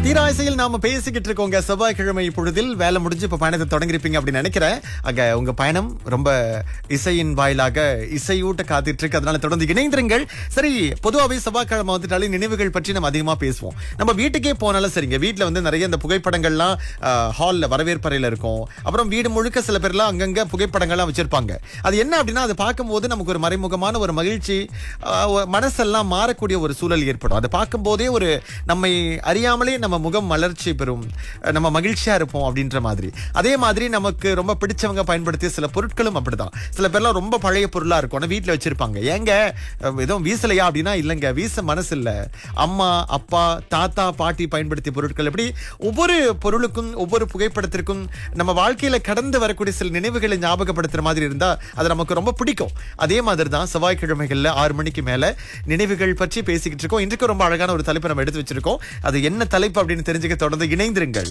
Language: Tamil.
தீராசையில் நாம பேசிக்கிட்டு இருக்கோங்க செவ்வாய்க்கிழமை பொழுதில் வேலை முடிஞ்சு இப்ப பயணத்தை தொடங்கிருப்பீங்க அப்படின்னு நினைக்கிறேன் அங்க உங்க பயணம் ரொம்ப இசையின் வாயிலாக இசையூட்ட காத்துட்டு இருக்கு அதனால தொடர்ந்து இணைந்திருங்கள் சரி பொதுவாகவே செவ்வாய்க்கிழமை வந்துட்டாலே நினைவுகள் பற்றி நம்ம அதிகமா பேசுவோம் நம்ம வீட்டுக்கே போனாலும் சரிங்க வீட்டுல வந்து நிறைய இந்த புகைப்படங்கள்லாம் ஹால்ல வரவேற்பறையில இருக்கும் அப்புறம் வீடு முழுக்க சில பேர்லாம் அங்கங்க புகைப்படங்கள்லாம் வச்சிருப்பாங்க அது என்ன அப்படின்னா அதை பார்க்கும்போது நமக்கு ஒரு மறைமுகமான ஒரு மகிழ்ச்சி ஆஹ், ஒரு மனசெல்லாம் மாறக்கூடிய ஒரு சூழல் ஏற்படும் அதை பார்க்கும்போதே ஒரு நம்மை அறியாமலே நம்ம முகம் மலர்ச்சி பெறும் அஹ், நம்ம மகிழ்ச்சியா இருப்போம் அப்படின்ற மாதிரி அதே மாதிரி நமக்கு ரொம்ப பிடிச்சவங்க பயன்படுத்திய சில பொருட்களும் அப்படிதான் சில பேர்லாம் ரொம்ப பழைய பொருளா இருக்கும் ஆனா வீட்டுல வச்சிருப்பாங்க ஏங்க அஹ், எதுவும் வீசலையா அப்படின்னா இல்லைங்க வீச மனசு இல்ல அம்மா அப்பா தாத்தா பாட்டி பயன்படுத்திய பொருட்கள் எப்படி ஒவ்வொரு பொருளுக்கும் ஒவ்வொரு புகைப்படத்திற்கும் நம்ம வாழ்க்கையில கடந்து வரக்கூடிய சில நினைவுகளை ஞாபகப்படுத்துற மாதிரி இருந்தா அது நமக்கு ரொம்ப பிடிக்கும் அதே மாதிரி தான் செவ்வாய்க்கிழமைகள்ல ஆறு மணிக்கு மேல நினைவுகள் பற்றி பேசிக்கிட்டு இருக்கோம் இன்றைக்கு ரொம்ப அழகான ஒரு தலைப்பை நம்ம எடுத்து வச்சிருக்கோம் அது என்ன தலைப்பு அப்படின்னு தெரிஞ்சுக்க தொடர்ந்து இணைந்திருங்கள்